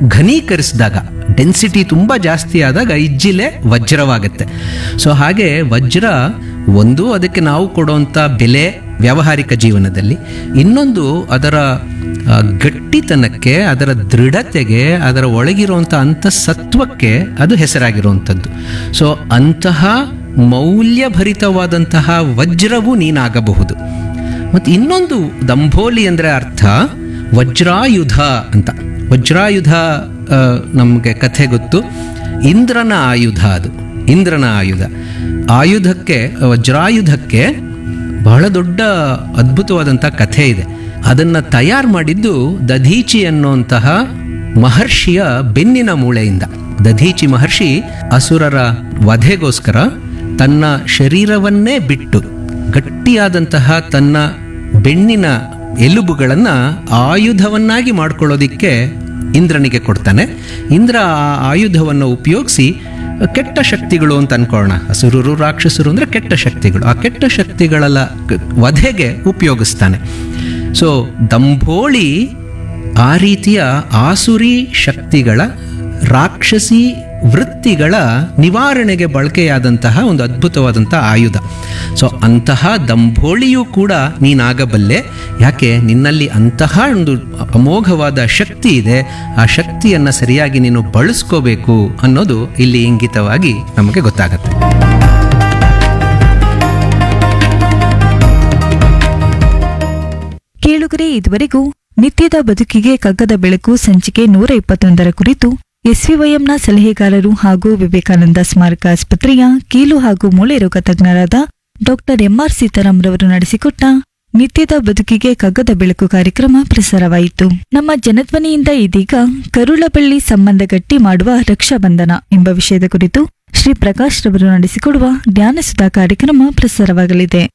ಘನೀಕರಿಸಿದಾಗ density ತುಂಬ ಜಾಸ್ತಿ ಆದಾಗ ಇಜ್ಜಿಲೆ ವಜ್ರವಾಗುತ್ತೆ ಸೊ ಹಾಗೆ ವಜ್ರ ಒಂದು ಅದಕ್ಕೆ ನಾವು ಕೊಡುವಂಥ ಬೆಲೆ ವ್ಯಾವಹಾರಿಕ ಜೀವನದಲ್ಲಿ ಇನ್ನೊಂದು ಅದರ ಆ, ಗಟ್ಟಿತನಕ್ಕೆ ಅದರ ದೃಢತೆಗೆ ಅದರ ಒಳಗಿರುವಂಥ ಅಂತಸತ್ವಕ್ಕೆ ಅದು ಹೆಸರಾಗಿರುವಂಥದ್ದು ಸೊ ಅಂತಹ ಮೌಲ್ಯಭರಿತವಾದಂತಹ ವಜ್ರವು ನೀನಾಗಬಹುದು ಮತ್ತು ಇನ್ನೊಂದು ದಂಭೋಲಿ ಅಂದರೆ ಅರ್ಥ ವಜ್ರಾಯುಧ ಅಂತ ವಜ್ರಾಯುಧ ನಮಗೆ ಕಥೆ ಗೊತ್ತು ಇಂದ್ರನ ಆಯುಧ ಅದು ಇಂದ್ರನ ಆಯುಧ ಆಯುಧಕ್ಕೆ ವಜ್ರಾಯುಧಕ್ಕೆ ಬಹಳ ದೊಡ್ಡ ಅದ್ಭುತವಾದಂಥ ಕಥೆ ಇದೆ ಅದನ್ನು ತಯಾರು ಮಾಡಿದ್ದು ದಧೀಚಿ ಅನ್ನುವಂತಹ ಮಹರ್ಷಿಯ ಬೆನ್ನಿನ ಮೂಳೆಯಿಂದ ದಧೀಚಿ ಮಹರ್ಷಿ ಅಸುರರ ವಧೆಗೋಸ್ಕರ ತನ್ನ ಶರೀರವನ್ನೇ ಬಿಟ್ಟು ಗಟ್ಟಿಯಾದಂತಹ ತನ್ನ ಬೆನ್ನಿನ ಎಲುಬುಗಳನ್ನು ಆಯುಧವನ್ನಾಗಿ ಮಾಡ್ಕೊಳ್ಳೋದಿಕ್ಕೆ ಇಂದ್ರನಿಗೆ ಕೊಡ್ತಾನೆ ಇಂದ್ರ ಆ ಆಯುಧವನ್ನು ಉಪಯೋಗಿಸಿ ಕೆಟ್ಟ ಶಕ್ತಿಗಳು ಅಂತ ಅನ್ಕೊಳ್ಳೋಣ ಹಸುರರು ರಾಕ್ಷಸರು ಅಂದರೆ ಕೆಟ್ಟ ಶಕ್ತಿಗಳು ಆ ಕೆಟ್ಟ ಶಕ್ತಿಗಳ ವಧೆಗೆ ಉಪಯೋಗಿಸ್ತಾನೆ ಸೊ ದಂಭೋಳಿ ಆ ರೀತಿಯ ಆಸುರಿ ಶಕ್ತಿಗಳ ರಾಕ್ಷಸಿ ವೃತ್ತಿಗಳ ನಿವಾರಣೆಗೆ ಬಳಕೆಯಾದಂತಹ ಒಂದು ಅದ್ಭುತವಾದಂಥ ಆಯುಧ ಸೊ ಅಂತಹ ದಂಭೋಳಿಯೂ ಕೂಡ ನೀನಾಗಬಲ್ಲೆ ಯಾಕೆ ನಿನ್ನಲ್ಲಿ ಅಂತಹ ಒಂದು ಅಮೋಘವಾದ ಶಕ್ತಿ ಇದೆ ಆ ಶಕ್ತಿಯನ್ನು ಸರಿಯಾಗಿ ನೀನು ಬಳಸ್ಕೋಬೇಕು ಅನ್ನೋದು ಇಲ್ಲಿ ಇಂಗಿತವಾಗಿ ನಮಗೆ ಗೊತ್ತಾಗತ್ತೆ ಕೇಳುಗರೆ ಇದುವರೆಗೂ ನಿತ್ಯದ ಬದುಕಿಗೆ ಕಗ್ಗದ ಬೆಳಕು ಸಂಚಿಕೆ ನೂರ ಇಪ್ಪತ್ತೊಂದರ ಕುರಿತು ಎಸ್ವಿವೈಎಂನ ಸಲಹೆಗಾರರು ಹಾಗೂ ವಿವೇಕಾನಂದ ಸ್ಮಾರಕ ಆಸ್ಪತ್ರೆಯ ಕೀಲು ಹಾಗೂ ಮೂಳೆ ರೋಗ ತಜ್ಞರಾದ ಡಾಕ್ಟರ್ ಎಂಆರ್ ಸೀತಾರಾಮ್ ರವರು ನಡೆಸಿಕೊಟ್ಟ ನಿತ್ಯದ ಬದುಕಿಗೆ ಕಗ್ಗದ ಬೆಳಕು ಕಾರ್ಯಕ್ರಮ ಪ್ರಸಾರವಾಯಿತು ನಮ್ಮ ಜನಧ್ವನಿಯಿಂದ ಇದೀಗ ಕರುಳಬಳ್ಳಿ ಸಂಬಂಧ ಗಟ್ಟಿ ಮಾಡುವ ರಕ್ಷಾಬಂಧನ ಎಂಬ ವಿಷಯದ ಕುರಿತು ಶ್ರೀ ಪ್ರಕಾಶ್ ರವರು ನಡೆಸಿಕೊಡುವ ಜ್ಞಾನಸುಧಾ ಕಾರ್ಯಕ್ರಮ ಪ್ರಸಾರವಾಗಲಿದೆ